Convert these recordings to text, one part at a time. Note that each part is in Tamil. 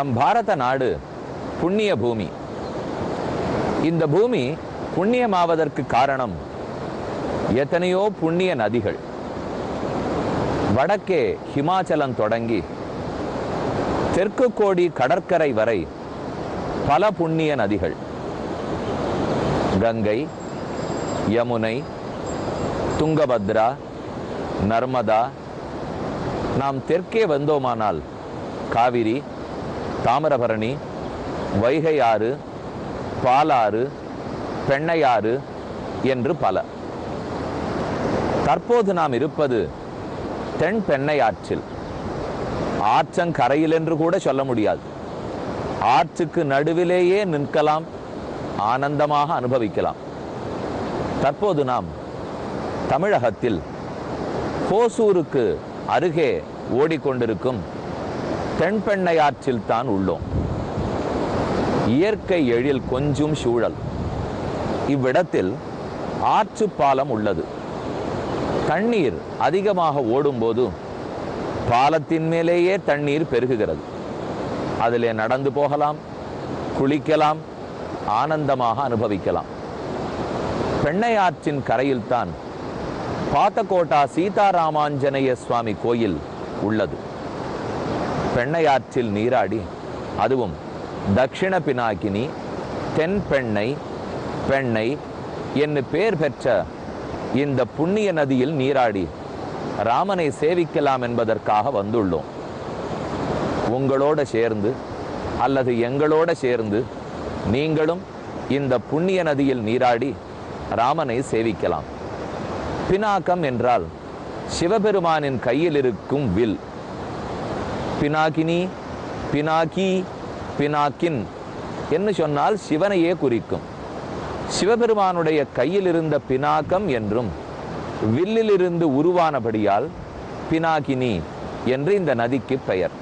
நம் பாரத நாடு புண்ணிய பூமி இந்த பூமி புண்ணியமாவதற்கு காரணம் எத்தனையோ புண்ணிய நதிகள் வடக்கே ஹிமாச்சலம் தொடங்கி தெற்கு கோடி கடற்கரை வரை பல புண்ணிய நதிகள் கங்கை யமுனை துங்கபத்ரா நர்மதா நாம் தெற்கே வந்தோமானால் காவிரி தாமிரபரணி வைகை ஆறு பாலாறு பெண்ணையாறு என்று பல தற்போது நாம் இருப்பது தென் பெண்ணையாற்றில் ஆற்றங்கரையில் என்று கூட சொல்ல முடியாது ஆற்றுக்கு நடுவிலேயே நிற்கலாம் ஆனந்தமாக அனுபவிக்கலாம் தற்போது நாம் தமிழகத்தில் ஹோசூருக்கு அருகே ஓடிக்கொண்டிருக்கும் தென்பெண்ணையாற்றில் தான் உள்ளோம் இயற்கை எழில் கொஞ்சும் சூழல் இவ்விடத்தில் ஆற்று பாலம் உள்ளது தண்ணீர் அதிகமாக ஓடும்போது பாலத்தின் மேலேயே தண்ணீர் பெருகுகிறது அதிலே நடந்து போகலாம் குளிக்கலாம் ஆனந்தமாக அனுபவிக்கலாம் பெண்ணையாற்றின் கரையில்தான் பாத்தகோட்டா சீதாராமாஞ்சனைய சுவாமி கோயில் உள்ளது பெண்ணையாற்றில் நீராடி அதுவும் தக்ஷிண பினாக்கினி தென் பெண்ணை பெண்ணை என்று பெயர் பெற்ற இந்த புண்ணிய நதியில் நீராடி ராமனை சேவிக்கலாம் என்பதற்காக வந்துள்ளோம் உங்களோட சேர்ந்து அல்லது எங்களோட சேர்ந்து நீங்களும் இந்த புண்ணிய நதியில் நீராடி ராமனை சேவிக்கலாம் பினாக்கம் என்றால் சிவபெருமானின் கையில் இருக்கும் வில் பினாகினி பினாக்கி பினாக்கின் என்று சொன்னால் சிவனையே குறிக்கும் சிவபெருமானுடைய கையில் இருந்த பினாக்கம் என்றும் வில்லிலிருந்து உருவானபடியால் பினாகினி என்று இந்த நதிக்கு பெயர்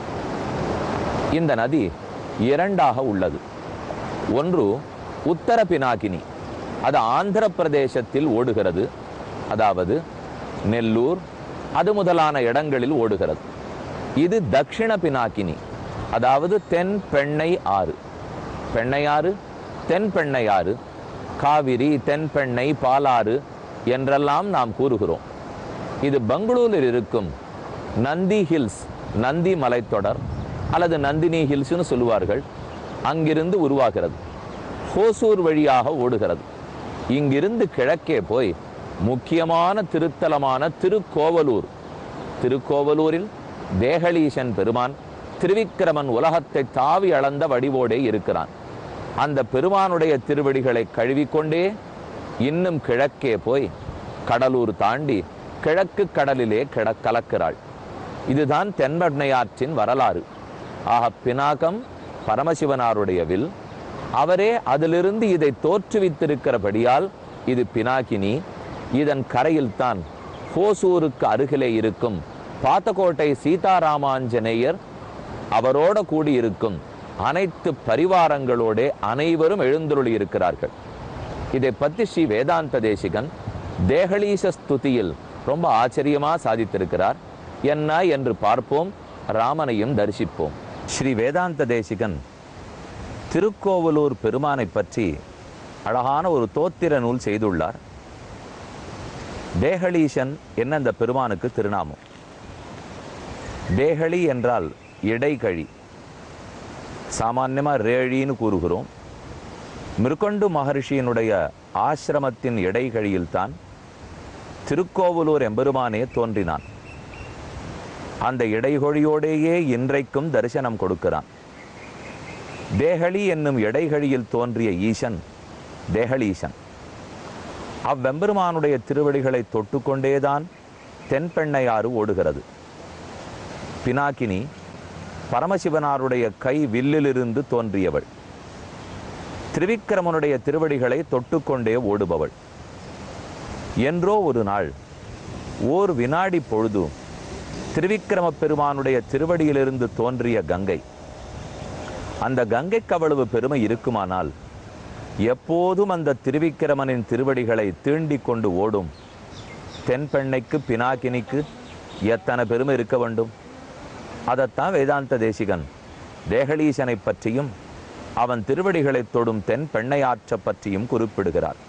இந்த நதி இரண்டாக உள்ளது ஒன்று உத்தர பினாகினி அது ஆந்திர பிரதேசத்தில் ஓடுகிறது அதாவது நெல்லூர் அது முதலான இடங்களில் ஓடுகிறது இது தக்ஷிண பினாக்கினி அதாவது தென் பெண்ணை ஆறு பெண்ணையாறு தென் பெண்ணையாறு காவிரி தென் பெண்ணை பாலாறு என்றெல்லாம் நாம் கூறுகிறோம் இது பெங்களூரில் இருக்கும் நந்தி ஹில்ஸ் நந்தி மலைத்தொடர் அல்லது நந்தினி ஹில்ஸ்னு சொல்லுவார்கள் அங்கிருந்து உருவாகிறது ஹோசூர் வழியாக ஓடுகிறது இங்கிருந்து கிழக்கே போய் முக்கியமான திருத்தலமான திருக்கோவலூர் திருக்கோவலூரில் தேகலீசன் பெருமான் திருவிக்கிரமன் உலகத்தை தாவி அளந்த வடிவோடே இருக்கிறான் அந்த பெருமானுடைய திருவடிகளை கழுவிக்கொண்டே இன்னும் கிழக்கே போய் கடலூர் தாண்டி கிழக்கு கடலிலே கிட கலக்கிறாள் இதுதான் தென்பெண்ணையாற்றின் வரலாறு ஆக பினாகம் பரமசிவனாருடைய வில் அவரே அதிலிருந்து இதை தோற்றுவித்திருக்கிறபடியால் இது பினாகினி இதன் கரையில்தான் ஹோசூருக்கு அருகிலே இருக்கும் பாத்தகோட்டை சீதாராமாஞ்சநேயர் அவரோட கூடியிருக்கும் அனைத்து பரிவாரங்களோட அனைவரும் எழுந்தருளி இருக்கிறார்கள் இதை பற்றி ஸ்ரீ வேதாந்த தேசிகன் தேகலீச ஸ்துதியில் ரொம்ப ஆச்சரியமா சாதித்திருக்கிறார் என்ன என்று பார்ப்போம் ராமனையும் தரிசிப்போம் ஸ்ரீ வேதாந்த தேசிகன் திருக்கோவலூர் பெருமானை பற்றி அழகான ஒரு தோத்திர நூல் செய்துள்ளார் தேகலீசன் என்ன அந்த பெருமானுக்கு திருநாமம் தேகலி என்றால் இடைகழி சாமான்யமா ரேழின்னு கூறுகிறோம் மிருகொண்டு மகர்ஷியினுடைய ஆசிரமத்தின் இடைகழியில்தான் திருக்கோவலூர் எம்பெருமானே தோன்றினான் அந்த இடைகொழியோடேயே இன்றைக்கும் தரிசனம் கொடுக்கிறான் தேகலி என்னும் இடைகழியில் தோன்றிய ஈசன் தேகலீசன் அவ்வெம்பெருமானுடைய திருவடிகளை தொட்டுக்கொண்டேதான் தென்பெண்ணையாறு ஓடுகிறது பினாக்கினி பரமசிவனாருடைய கை வில்லிலிருந்து தோன்றியவள் திருவிக்கிரமனுடைய திருவடிகளை தொட்டுக்கொண்டே ஓடுபவள் என்றோ ஒரு நாள் ஓர் வினாடி பொழுது திருவிக்கிரம பெருமானுடைய திருவடியிலிருந்து தோன்றிய கங்கை அந்த கங்கைக்கு அவ்வளவு பெருமை இருக்குமானால் எப்போதும் அந்த திருவிக்கிரமனின் திருவடிகளை தீண்டிக் கொண்டு ஓடும் தென்பெண்ணைக்கு பினாக்கினிக்கு எத்தனை பெருமை இருக்க வேண்டும் அதைத்தான் வேதாந்த தேசிகன் தேகலீசனை பற்றியும் அவன் திருவடிகளைத் தொடும் தென் பெண்ணையாற்ற பற்றியும் குறிப்பிடுகிறார்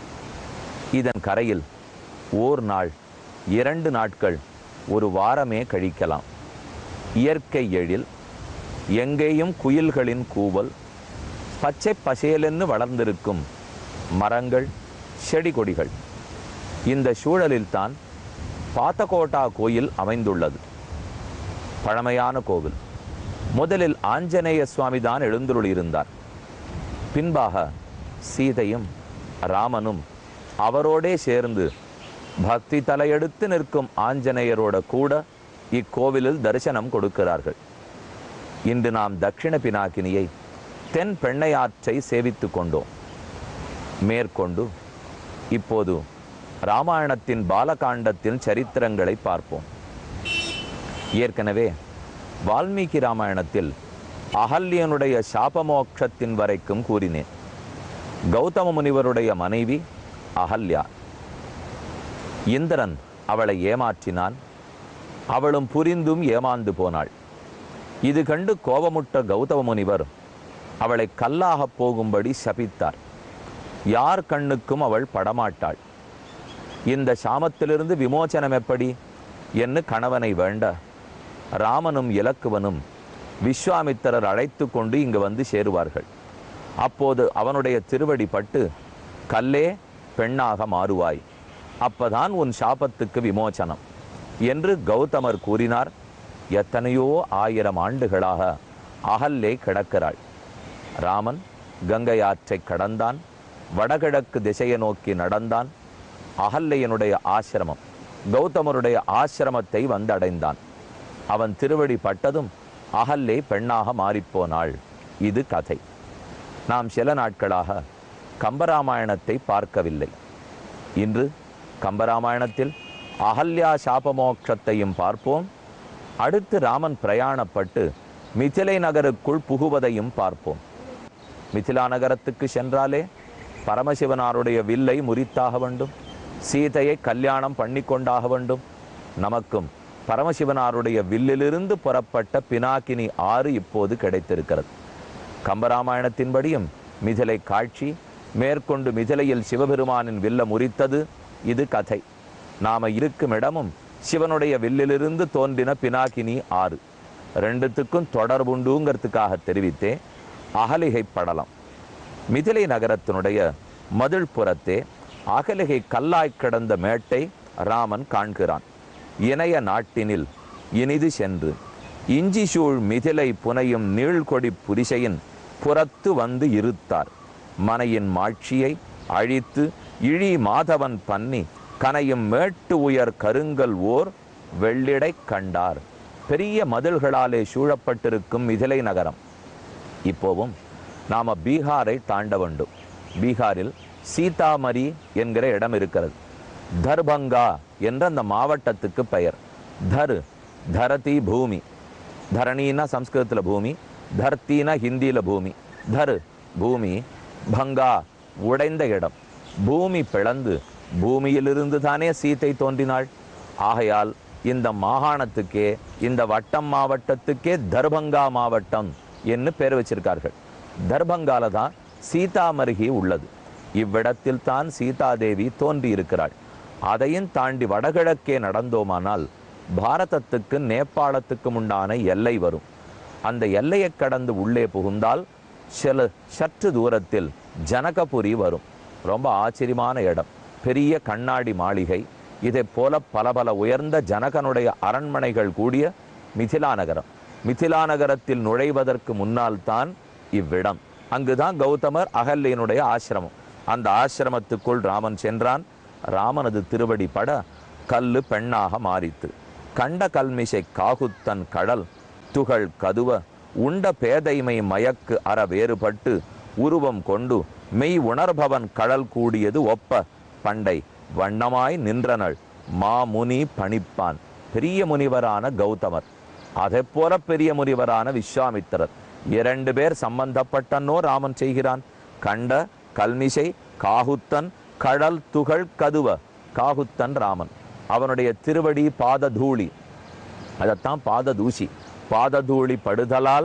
இதன் கரையில் ஓர் நாள் இரண்டு நாட்கள் ஒரு வாரமே கழிக்கலாம் இயற்கை எழில் எங்கேயும் குயில்களின் கூவல் பச்சை பசேலென்னு வளர்ந்திருக்கும் மரங்கள் செடி கொடிகள் இந்த சூழலில்தான் பாத்தகோட்டா கோயில் அமைந்துள்ளது பழமையான கோவில் முதலில் ஆஞ்சநேய சுவாமி தான் எழுந்துருளியிருந்தார் பின்பாக சீதையும் ராமனும் அவரோடே சேர்ந்து பக்தி தலையெடுத்து நிற்கும் ஆஞ்சநேயரோட கூட இக்கோவிலில் தரிசனம் கொடுக்கிறார்கள் இன்று நாம் தட்சிண பினாக்கினியை தென் பெண்ணையாற்றை சேவித்துக் கொண்டோம் மேற்கொண்டு இப்போது ராமாயணத்தின் பாலகாண்டத்தின் சரித்திரங்களை பார்ப்போம் ஏற்கனவே வால்மீகி ராமாயணத்தில் அகல்யனுடைய சாபமோட்சத்தின் வரைக்கும் கூறினேன் கௌதம முனிவருடைய மனைவி அகல்யா இந்திரன் அவளை ஏமாற்றினான் அவளும் புரிந்தும் ஏமாந்து போனாள் இது கண்டு கோபமுட்ட கௌதம முனிவர் அவளை கல்லாகப் போகும்படி சபித்தார் யார் கண்ணுக்கும் அவள் படமாட்டாள் இந்த சாமத்திலிருந்து விமோசனம் எப்படி என்று கணவனை வேண்ட ராமனும் இலக்குவனும் விஸ்வாமித்திரர் அழைத்து கொண்டு இங்கு வந்து சேருவார்கள் அப்போது அவனுடைய திருவடி பட்டு கல்லே பெண்ணாக மாறுவாய் அப்பதான் உன் சாபத்துக்கு விமோசனம் என்று கௌதமர் கூறினார் எத்தனையோ ஆயிரம் ஆண்டுகளாக அகல்லே கிடக்கிறாள் ராமன் கங்கை ஆற்றை கடந்தான் வடகிழக்கு திசையை நோக்கி நடந்தான் அகல்லையனுடைய ஆசிரமம் கௌதமருடைய ஆசிரமத்தை வந்தடைந்தான் அவன் திருவடி பட்டதும் அகல்லே பெண்ணாக மாறிப்போனாள் இது கதை நாம் சில நாட்களாக கம்பராமாயணத்தை பார்க்கவில்லை இன்று கம்பராமாயணத்தில் அகல்யா சாபமோட்சத்தையும் பார்ப்போம் அடுத்து ராமன் பிரயாணப்பட்டு மிதிலை நகருக்குள் புகுவதையும் பார்ப்போம் மிதிலா நகரத்துக்கு சென்றாலே பரமசிவனாருடைய வில்லை முறித்தாக வேண்டும் சீதையை கல்யாணம் பண்ணி கொண்டாக வேண்டும் நமக்கும் பரமசிவனாருடைய வில்லிலிருந்து புறப்பட்ட பினாக்கினி ஆறு இப்போது கிடைத்திருக்கிறது கம்பராமாயணத்தின்படியும் மிதிலை காட்சி மேற்கொண்டு மிதிலையில் சிவபெருமானின் வில்ல முறித்தது இது கதை நாம இருக்கும் இடமும் சிவனுடைய வில்லிலிருந்து தோன்றின பினாக்கினி ஆறு ரெண்டுத்துக்கும் தொடர்புண்டுங்கிறதுக்காக தெரிவித்தே அகலிகை படலம் மிதிலை நகரத்தினுடைய மதில் புறத்தே அகலிகை கல்லாய் கிடந்த மேட்டை ராமன் காண்கிறான் இணைய நாட்டினில் இனிது சென்று இஞ்சி சூழ் மிதிலை புனையும் நீழ்கொடி புரிசையின் புறத்து வந்து இருத்தார் மனையின் மாட்சியை அழித்து இழி மாதவன் பன்னி கனையும் மேட்டு உயர் கருங்கல் ஓர் வெள்ளிடை கண்டார் பெரிய மதில்களாலே சூழப்பட்டிருக்கும் மிதிலை நகரம் இப்போவும் நாம பீகாரை தாண்ட வேண்டும் பீகாரில் சீதாமரி என்கிற இடம் இருக்கிறது தர்பங்கா என்ற அந்த மாவட்டத்துக்கு பெயர் தர் தரதி பூமி தரணின்னா சம்ஸ்கிருதத்தில் பூமி தர்த்தினா ஹிந்தியில் பூமி தர் பூமி பங்கா உடைந்த இடம் பூமி பிளந்து பூமியிலிருந்து தானே சீத்தை தோன்றினாள் ஆகையால் இந்த மாகாணத்துக்கே இந்த வட்டம் மாவட்டத்துக்கே தர்பங்கா மாவட்டம் என்று பேர் வச்சிருக்கார்கள் தர்பங்கால தான் சீதாமருகி உள்ளது இவ்விடத்தில் தான் சீதாதேவி தோன்றியிருக்கிறாள் அதையும் தாண்டி வடகிழக்கே நடந்தோமானால் பாரதத்துக்கு நேபாளத்துக்கும் உண்டான எல்லை வரும் அந்த எல்லையை கடந்து உள்ளே புகுந்தால் சில சற்று தூரத்தில் ஜனகபுரி வரும் ரொம்ப ஆச்சரியமான இடம் பெரிய கண்ணாடி மாளிகை இதை போல பல பல உயர்ந்த ஜனகனுடைய அரண்மனைகள் கூடிய மிதிலா நகரம் மிதிலா நகரத்தில் நுழைவதற்கு முன்னால் தான் இவ்விடம் அங்குதான் கௌதமர் அகல்யனுடைய ஆசிரமம் அந்த ஆசிரமத்துக்குள் ராமன் சென்றான் ராமனது திருவடி பட கல்லு பெண்ணாக மாறித்து கண்ட கல்மிசை காகுத்தன் கடல் துகள் கதுவ உண்ட பேதைமை மயக்கு அற வேறுபட்டு உருவம் கொண்டு மெய் உணர்பவன் கடல் கூடியது ஒப்ப பண்டை வண்ணமாய் நின்றனள் மாமுனி பணிப்பான் பெரிய முனிவரான கௌதமர் அதைப்போல பெரிய முனிவரான விஸ்வாமித்திரர் இரண்டு பேர் சம்பந்தப்பட்டனோ ராமன் செய்கிறான் கண்ட கல்மிசை காகுத்தன் கடல் துகள் கதுவ காகுத்தன் ராமன் அவனுடைய திருவடி பாத தூளி அதைத்தான் பாத தூசி பாததூளி படுதலால்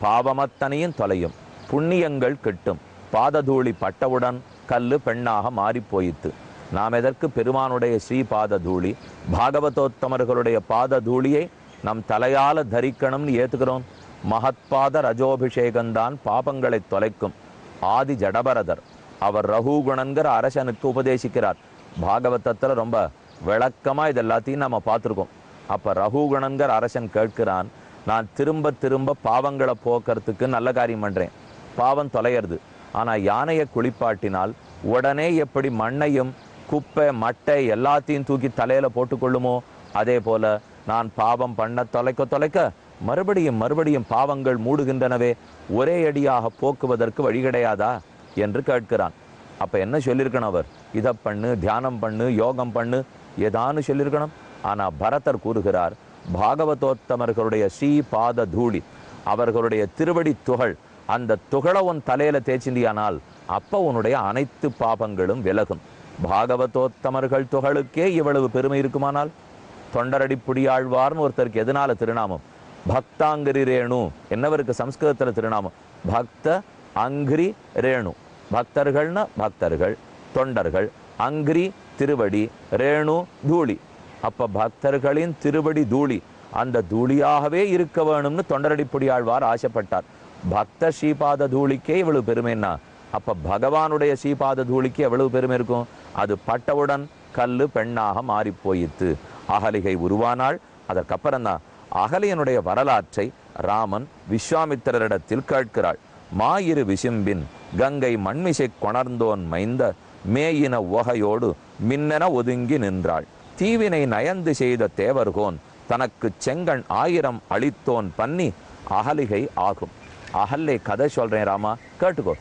பாவமத்தனையும் தொலையும் புண்ணியங்கள் கிட்டும் பாததூளி பட்டவுடன் கல்லு பெண்ணாக மாறிப் போயிற்று நாம் எதற்கு பெருமானுடைய ஸ்ரீபாத தூளி பாகவதோத்தமர்களுடைய பாத தூளியை நம் தலையால தரிக்கணும்னு ஏத்துக்கிறோம் மகத்பாத ரஜோபிஷேகம்தான் பாபங்களை தொலைக்கும் ஆதி ஜடபரதர் அவர் ரகுகுணன்கிற அரசனுக்கு உபதேசிக்கிறார் பாகவதத்துல ரொம்ப விளக்கமா இது எல்லாத்தையும் நம்ம பார்த்துருக்கோம் அப்ப ரகுகுணன்கிற அரசன் கேட்கிறான் நான் திரும்ப திரும்ப பாவங்களை போக்குறதுக்கு நல்ல காரியம் பண்றேன் பாவம் தொலையிறது ஆனா யானையை குளிப்பாட்டினால் உடனே எப்படி மண்ணையும் குப்பை மட்டை எல்லாத்தையும் தூக்கி தலையில போட்டுக்கொள்ளுமோ அதே போல நான் பாவம் பண்ண தொலைக்க தொலைக்க மறுபடியும் மறுபடியும் பாவங்கள் மூடுகின்றனவே ஒரே அடியாக போக்குவதற்கு வழி கிடையாதா என்று கேட்கிறான் அப்ப என்ன சொல்லியிருக்கணும் அவர் இதை பண்ணு தியானம் பண்ணு யோகம் பண்ணு ஏதான்னு சொல்லியிருக்கணும் ஆனா பரதர் கூறுகிறார் பாகவதோத்தமர்களுடைய ஸ்ரீ பாத தூளி அவர்களுடைய திருவடி துகள் அந்த துகளை உன் தலையில தேய்ச்சிந்தியானால் அப்ப உன்னுடைய அனைத்து பாபங்களும் விலகும் பாகவதோத்தமர்கள் துகளுக்கே இவ்வளவு பெருமை இருக்குமானால் தொண்டரடி புடியாழ்வார்னு ஒருத்தருக்கு எதனால திருநாமம் பக்தாங்கிரி ரேணு என்னவருக்கு சம்ஸ்கிருதத்துல திருநாமம் பக்த அங்கிரி ரேணு பக்தர்கள்னா பக்தர்கள் தொண்டர்கள் அங்கிரி திருவடி ரேணு தூளி அப்ப பக்தர்களின் திருவடி தூளி அந்த தூளியாகவே இருக்க வேணும்னு தொண்டரடிப்புடியாழ்வார் ஆசைப்பட்டார் பக்த ஸ்ரீபாத தூளிக்கே இவ்வளவு பெருமைன்னா அப்ப பகவானுடைய ஸ்ரீபாத தூளிக்கு எவ்வளவு பெருமை இருக்கும் அது பட்டவுடன் கல்லு பெண்ணாக மாறி போயித்து அகலிகை உருவானாள் அதற்கப்புறம் தான் அகலியனுடைய வரலாற்றை ராமன் விஸ்வாமித்திரரிடத்தில் கேட்கிறாள் மாயிரு விசும்பின் கங்கை மண்மிசை கொணர்ந்தோன் மைந்த மேயின உவகையோடு மின்னென ஒதுங்கி நின்றாள் தீவினை நயந்து செய்த தேவர்கோன் தனக்கு செங்கண் ஆயிரம் அளித்தோன் பண்ணி அகலிகை ஆகும் அகல்லை கதை சொல்றேன் ராமா கேட்டுக்கோ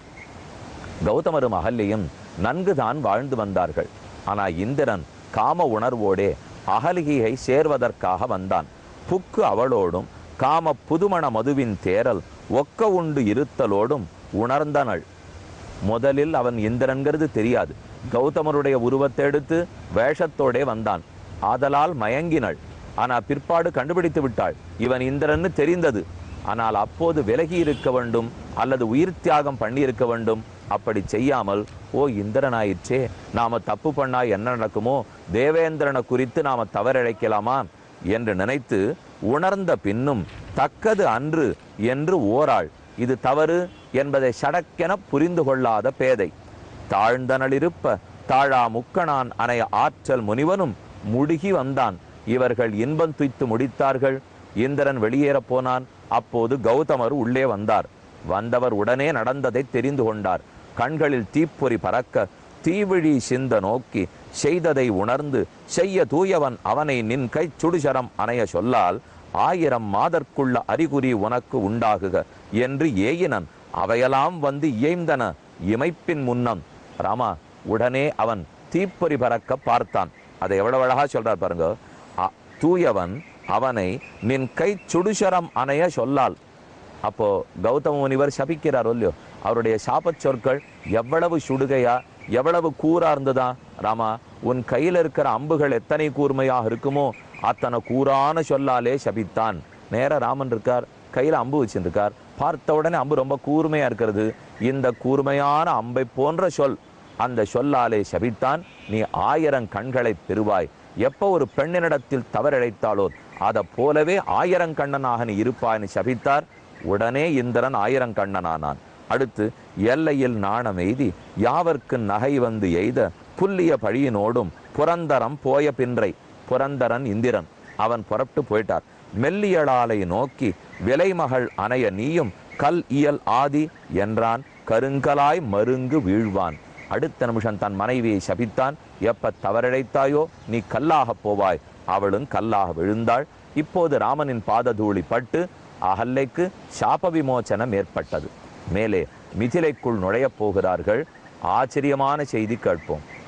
கௌதமரும் அகல்லையும் நன்கு தான் வாழ்ந்து வந்தார்கள் ஆனா இந்திரன் காம உணர்வோடே அகலிகையை சேர்வதற்காக வந்தான் புக்கு அவளோடும் காம புதுமண மதுவின் தேரல் ஒக்க உண்டு இருத்தலோடும் உணர்ந்தனள் முதலில் அவன் இந்திரன்கிறது தெரியாது கௌதமருடைய உருவத்தை எடுத்து வேஷத்தோடே வந்தான் ஆதலால் மயங்கினள் ஆனா பிற்பாடு கண்டுபிடித்து விட்டாள் இவன் இந்திரன்னு தெரிந்தது ஆனால் அப்போது விலகி இருக்க வேண்டும் அல்லது உயிர் தியாகம் பண்ணி இருக்க வேண்டும் அப்படி செய்யாமல் ஓ இந்திரன் ஆயிற்றே நாம தப்பு பண்ணா என்ன நடக்குமோ தேவேந்திரனை குறித்து நாம தவறிழைக்கலாமா என்று நினைத்து உணர்ந்த பின்னும் தக்கது அன்று என்று ஓராள் இது தவறு என்பதை சடக்கென புரிந்து கொள்ளாத பேதை தாழ்ந்தனளிருப்ப தாழா முக்கணான் அணைய ஆற்றல் முனிவனும் முடுகி வந்தான் இவர்கள் இன்பம் துய்த்து முடித்தார்கள் இந்திரன் வெளியேறப் போனான் அப்போது கௌதமர் உள்ளே வந்தார் வந்தவர் உடனே நடந்ததை தெரிந்து கொண்டார் கண்களில் தீப்பொறி பறக்க தீவிழி சிந்த நோக்கி செய்ததை உணர்ந்து செய்ய தூயவன் அவனை நின் கை சுடுசரம் அணைய சொல்லால் ஆயிரம் மாதற்குள்ள அறிகுறி உனக்கு உண்டாகுக என்று ஏயினன் அவையெல்லாம் வந்து இயைந்தன இமைப்பின் முன்னம் ராமா உடனே அவன் தீப்பொறி பறக்க பார்த்தான் அதை எவ்வளவு அழகா சொல்றார் பாருங்க அ- தூயவன் அவனை நின் கை சுடுசரம் அணைய சொல்லால் அப்போ கௌதம முனிவர் சபிக்கிறார் இல்லையோ அவருடைய சாபச் சொற்கள் எவ்வளவு சுடுகையா எவ்வளவு கூரா இருந்ததா ராமா உன் கையில இருக்கிற அம்புகள் எத்தனை கூர்மையாக இருக்குமோ அத்தனை கூரான சொல்லாலே சபித்தான் நேரா ராமன் இருக்கார் கையில அம்பு வச்சிருக்கார் பார்த்த உடனே அம்பு ரொம்ப கூர்மையா இருக்கிறது இந்த கூர்மையான அம்பை போன்ற சொல் அந்த சொல்லாலே சபித்தான் நீ ஆயிரம் கண்களை பெறுவாய் எப்போ ஒரு பெண்ணினிடத்தில் தவறிழைத்தாலோ அதை போலவே ஆயிரங்கண்ணனாக நீ இருப்பாய்னு சபித்தார் உடனே இந்திரன் ஆயிரங்கண்ணனானான் அடுத்து எல்லையில் நாணம் எய்தி யாவர்க்கு நகை வந்து எய்த புல்லிய பழியினோடும் புரந்தரம் போய பின்றை புரந்தரன் இந்திரன் அவன் புறப்பட்டு போயிட்டார் மெல்லியலாலை நோக்கி விலைமகள் அணைய நீயும் கல் இயல் ஆதி என்றான் கருங்கலாய் மருங்கு வீழ்வான் அடுத்த நிமிஷம் தன் மனைவியை சபித்தான் எப்ப தவறிழைத்தாயோ நீ கல்லாகப் போவாய் அவளும் கல்லாக விழுந்தாள் இப்போது ராமனின் பாததூளி பட்டு அகல்லைக்கு சாப விமோச்சனம் ஏற்பட்டது மேலே மிதிலைக்குள் நுழையப் போகிறார்கள் ஆச்சரியமான செய்தி கேட்போம்